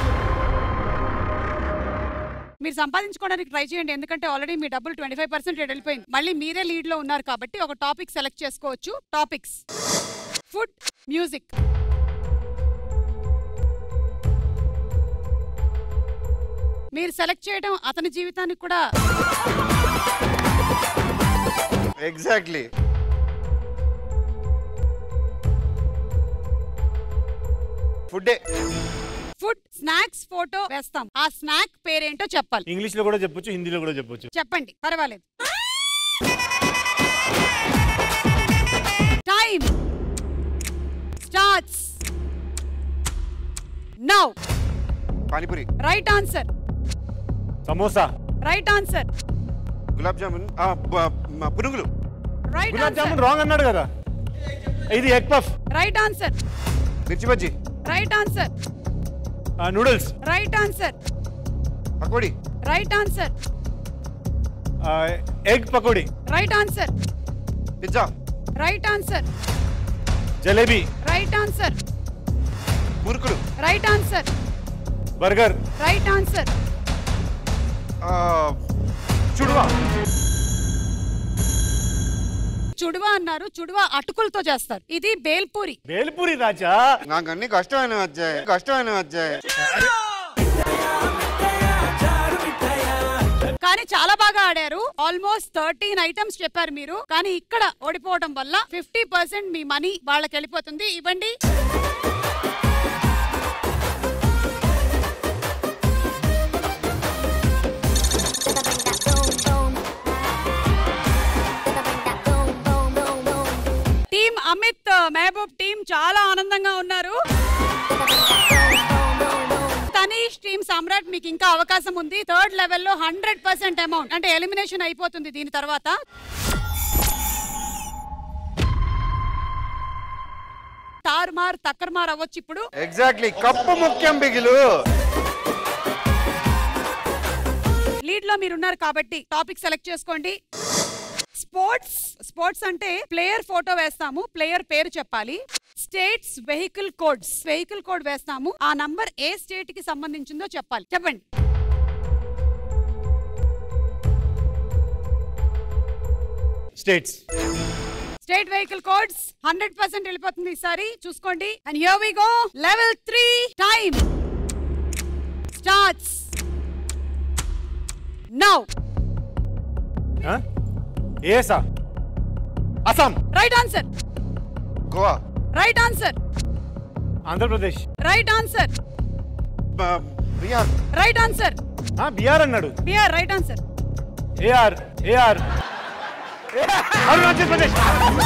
మీరు సంపాదించుకోవడానికి ట్రై చేయండి ఎందుకంటే ఆల్రెడీ మీ డబ్బులు ట్వంటీ ఫైవ్ పర్సెంట్ వెళ్ళిపోయింది మళ్ళీ మీరే లీడ్ లో ఉన్నారు కాబట్టి ఒక టాపిక్ సెలెక్ట్ చేసుకోవచ్చు టాపిక్స్ ఫుడ్ మ్యూజిక్ మీరు సెలెక్ట్ చేయడం అతని జీవితానికి కూడా ఎగ్జాక్ట్లీ ఫుడ్డే ఫుడ్ స్నాక్స్ ఫోటో వేస్తాం ఆ స్నాక్ పేరేంటో చెప్పాలి ఇంగ్లీష్ లో కూడా చెప్పొచ్చు హిందీలో కూడా చెప్పొచ్చు చెప్పండి పర్వాలేదు time starts now panipuri right answer samosa right answer gulab jamun ఆ, బ- మ- పునుగులు right gulab answer jamun wrong అన్నాడు కదా ఇది egg puff right answer mirchi bajji right answer noodles right answer pakodi right answer egg pakodi right answer pizza right answer jalebi right answer మురుకులు right answer burger right answer chuduva chuduva అన్నారు చుడువ అటుకులతో చేస్తారు ఇది బేల్పూరి బేల్పూరి రాజా నాకు అన్ని కష్టమైన వచ్చాయి కష్టమైన వచ్చాయి కానీ చాలా బాగా ఆడారు ఆల్మోస్ట్ థర్టీన్ ఐటమ్స్ చెప్పారు మీరు కానీ ఇక్కడ ఓడిపోవడం వల్ల ఫిఫ్టీ పర్సెంట్ మీ మనీ వాళ్ళకి వెళ్ళిపోతుంది ఇవ్వండి టీమ్ అమిత్ మహబూబ్ టీమ్ చాలా ఆనందంగా ఉన్నారు తనీష్ టీమ్ సమ్రాట్ మీకు ఇంకా అవకాశం ఉంది థర్డ్ లెవెల్లో హండ్రెడ్ పర్సెంట్ అమౌంట్ అంటే ఎలిమినేషన్ అయిపోతుంది దీని తర్వాత తారుమార్ తక్కర్మార్ అవ్వచ్చు ఇప్పుడు ఎగ్జాక్ట్లీ కప్పు ముఖ్యం బిగిలు లీడ్ లో మీరు ఉన్నారు కాబట్టి టాపిక్ సెలెక్ట్ చేసుకోండి స్పోర్ట్స్ స్పోర్ట్స్ అంటే ప్లేయర్ ఫోటో వేస్తాము ప్లేయర్ పేరు చెప్పాలి states vehicle codes vehicle code వేస్తాము ఆ నంబర్ ఏ స్టేట్ కి సంబంధించిందో చెప్పాలి చెప్పండి states state vehicle codes hundred percent వెళ్ళిపోతుంది ఈసారి చూసుకోండి and here we go level three time starts now AS Assam right answer Goa right answer Andhra Pradesh right answer బ- బిహార్ రైట్ ఆన్సర్ ఆ, బీహార్ అన్నాడు BR right answer AR AR Arunachal Pradesh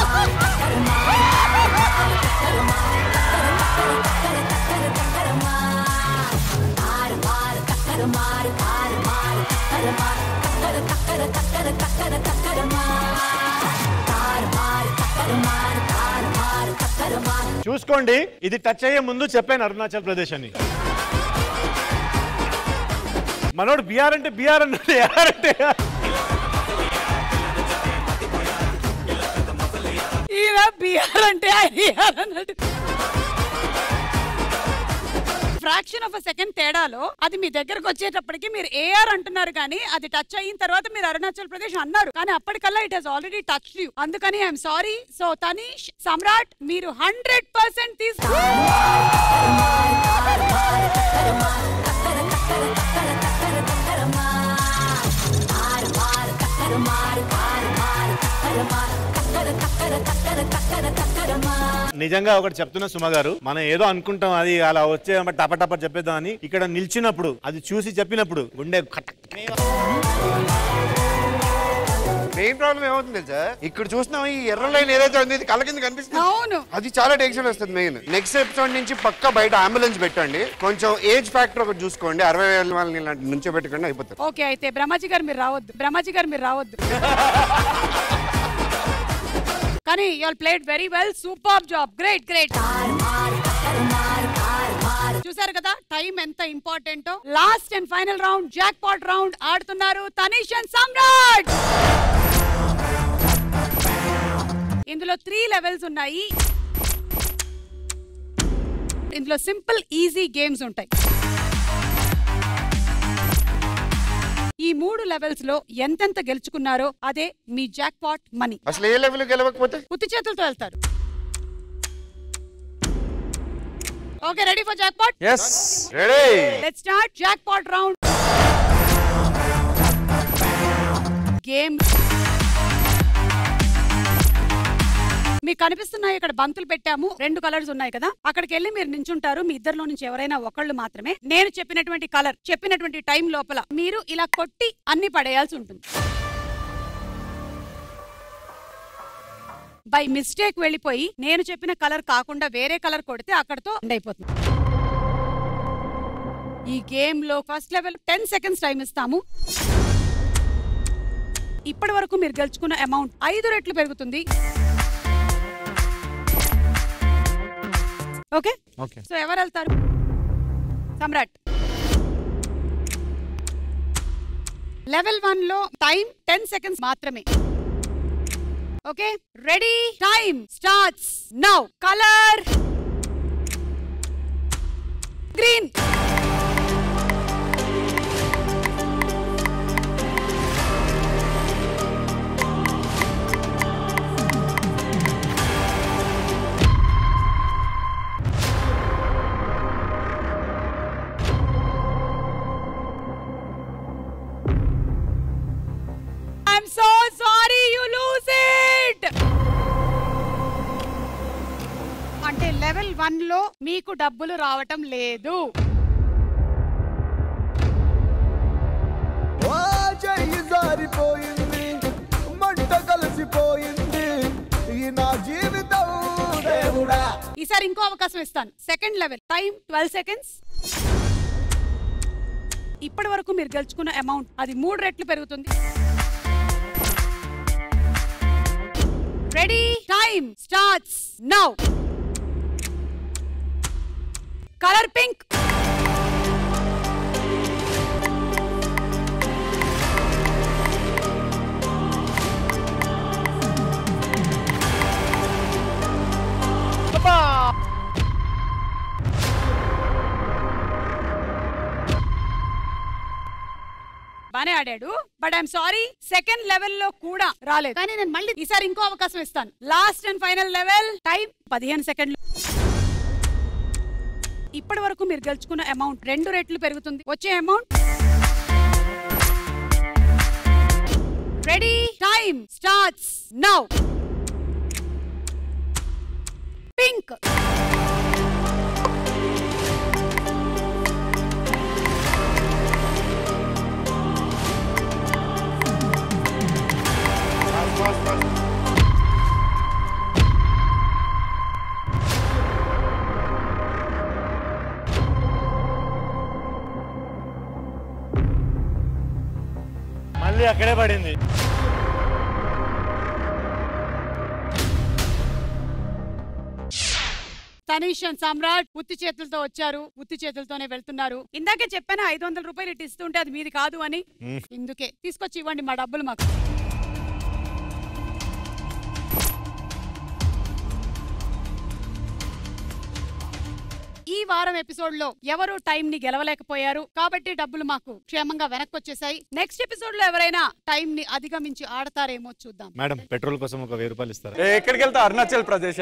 చూసుకోండి ఇది టచ్ అయ్యే ముందు చెప్పాను అరుణాచల్ ప్రదేశ్ అని మనోడు బీఆర్ అంటే బీఆర్ అన్నాడు ఏఆర్ అంటే AR. ఈయన బిఆర్ అంటే ఐఆర్ అన్నాడు ఫ్రాక్షన్ ఆఫ్ సెకండ్ తేడాలో అది మీ దగ్గరకు వచ్చేటప్పటికి మీరు ఏఆర్ అంటున్నారు కానీ అది టచ్ అయిన తర్వాత మీరు అరుణాచల్ ప్రదేశ్ అన్నారు కానీ అప్పటికల్లా it has already touch you అందుకని I'm sorry so Tanish Samrat మీరు హండ్రెడ్ పర్సెంట్ తీసుకో నిజంగా ఒకటి చెప్తున్నా సుమ గారు మనం ఏదో అనుకుంటాం అది అలా వచ్చే టప టప చెప్పేద్దాం అని ఇక్కడ నిల్చున్నప్పుడు అది చూసి చెప్పినప్పుడు గుండె కటక్ మెయిన్ ప్రాబ్లం ఏమవుతుంది తెలుసా ఇక్కడ చూస్తున్నాం ఈ ఎర్ర లైన్ ఏదైతే ఉంది ఇది కళ్ళ కింద కనిపిస్తుంది అవును అది చాలా టెన్షన్ వస్తుంది మెయిన్ నెక్స్ట్ ఎపిసోడ్ నుంచి పక్క బయట అంబులెన్స్ పెట్టండి కొంచెం ఏజ్ ఫ్యాక్టర్ ఒకటి చూసుకోండి అరవై వేల వాళ్ళని ఇలాంటి నుంచో పెట్టుకోండి అయిపోతుంది ఓకే అయితే బ్రహ్మాజీ గారు మీరు రావద్దు బ్రహ్మాజీ గారు మీరు రావద్దు కానీ you played very well super job great great చూసారు కదా టైం ఎంత important last and final round jack round ఆడుతున్నారు తనీష్ అండ్ సమ్రాట్ ఇందులో త్రీ లెవెల్స్ ఉన్నాయి ఇందులో సింపుల్ ఈజీ గేమ్స్ ఉంటాయి ఈ మూడు లెవెల్స్ లో ఎంతెంత గెలుచుకున్నారో అదే మీ జాక్ పాట్ మనీ అసలు ఏ లెవెల్ గెలవకపోతే ఉత్తి చేతులతో వెళ్తారు okay ready for jack yes ready let start jack round game మీకు కనిపిస్తున్నాయి ఇక్కడ బంతులు పెట్టాము రెండు కలర్స్ ఉన్నాయి కదా అక్కడికి వెళ్ళి మీరు నించుంటారు మీ ఇద్దరిలో నుంచి ఎవరైనా ఒకళ్ళు మాత్రమే నేను చెప్పినటువంటి కలర్ చెప్పినటువంటి టైం లోపల మీరు ఇలా కొట్టి అన్ని పడేయాల్సి ఉంటుంది బై మిస్టేక్ వెళ్ళిపోయి నేను చెప్పిన కలర్ కాకుండా వేరే కలర్ కొడితే అక్కడతో end అయిపోతుంది ఈ గేమ్ లో first level ten seconds time ఇస్తాము ఇప్పటి వరకు మీరు గెలుచుకున్న అమౌంట్ ఐదు రెట్లు పెరుగుతుంది ఓకే ఓకే సో ఎవరు వెళ్తారు సమ్రాట్ లెవెల్ వన్ లో టైం టెన్ సెకండ్స్ మాత్రమే okay ready time starts now colour green అంటే లెవెల్ వన్ లో మీకు డబ్బులు రావటం లేదు ఓ చెయ్యి జారిపోయింది మంట కలిసిపోయింది ఈ నా జీవితం దేవుడా ఈసారి ఇంకో అవకాశం ఇస్తాను second level time twelve seconds ఇప్పటి వరకు మీరు గెలుచుకున్న అమౌంట్ అది మూడు రెట్లు పెరుగుతుంది ready time starts now colour pink బానే ఆడాడు but I'm sorry second level లో కూడా రాలేదు కానీ నేను మళ్ళీ ఈసారి ఇంకో అవకాశం ఇస్తాను last and final level time పదిహేను సెకండ్లు ఇప్పటి వరకు మీరు గెలుచుకున్న అమౌంట్ రెండు రెట్లు పెరుగుతుంది వచ్చే amount ready time starts now pink మళ్ళీ అక్కడే పడింది తనీష్ అండ్ సామ్రాట్ ఉత్తి చేతులతో వచ్చారు ఉత్తి చేతులతోనే వెళ్తున్నారు ఇందాకే చెప్పాను ఐదు వందల రూపాయలు ఇటు ఇస్తుంటే అది మీది కాదు అని ఇందుకే తీసుకొచ్చి ఇవ్వండి మా డబ్బులు మాకు ఈ వారం ఎపిసోడ్ లో ఎవరు టైం ని గెలవలేకపోయారు కాబట్టి డబ్బులు మాకు క్షేమంగా వెనక్కి వచ్చేసాయి నెక్స్ట్ ఎపిసోడ్ లో ఎవరైనా టైం ని అధిగమించి ఆడతారేమో చూద్దాం మేడం పెట్రోల్ కోసం ఒక వెయ్యి రూపాయలు ఇస్తారా ఏ, ఎక్కడికి వెళ్తా అరుణాచల్ ప్రదేశ్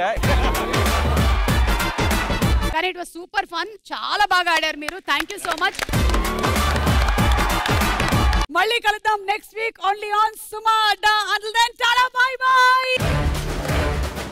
కానీ ఇట్ వాస్ సూపర్ ఫన్ చాలా బాగా ఆడారు మీరు థ్యాంక్ యూ సో మచ్ మళ్ళీ కలుద్దాం next week only on Suma Adda until then tata bye by